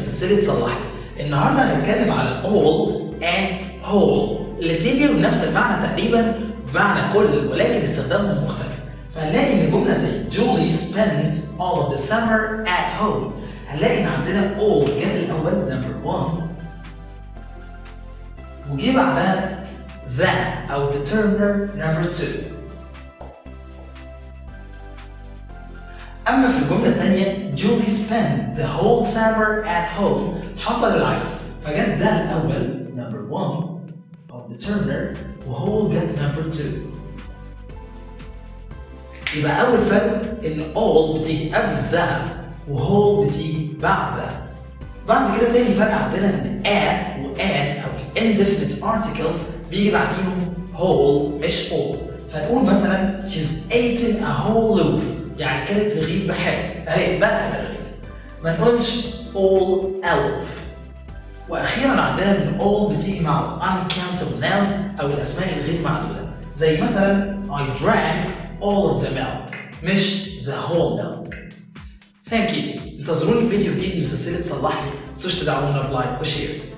سلسلة صلح لي النهاردة هنتكلم على all and whole الاتنين ليهم نفس المعنى تقريبا بمعنى كل ولكن استخدامهم مختلف فهنلاقي ان جملة زي Julie spent all of the summer at home هنلاقي ان عندنا all جه في الاول number one وجه بعدها that او determiner number two أما في الجملة الثانية Julie spent the whole summer at home حصل العكس فجت ده الأول number one of determiner وهو جت number two يبقى أول فرق إن all بتيجي قبل ذا وهو بتيجي بعد ذا بعد كده تاني فرق عندنا إن at و an أو ال indefinite articles بيجي بعديهم whole مش all فنقول مثلا she's eating a whole loaf يعني كانت رغيف بحال اهي بقى الرغيف ما نقولش all elf واخيرا عندنا ان all بتيجي مع uncountable nouns او الاسماء الغير معدوده زي مثلا I drank all of the milk مش the whole milk ثانك يو انتظروني في فيديو جديد من سلسله صلح لي ما تنسوش تدعمونا بلايك وشير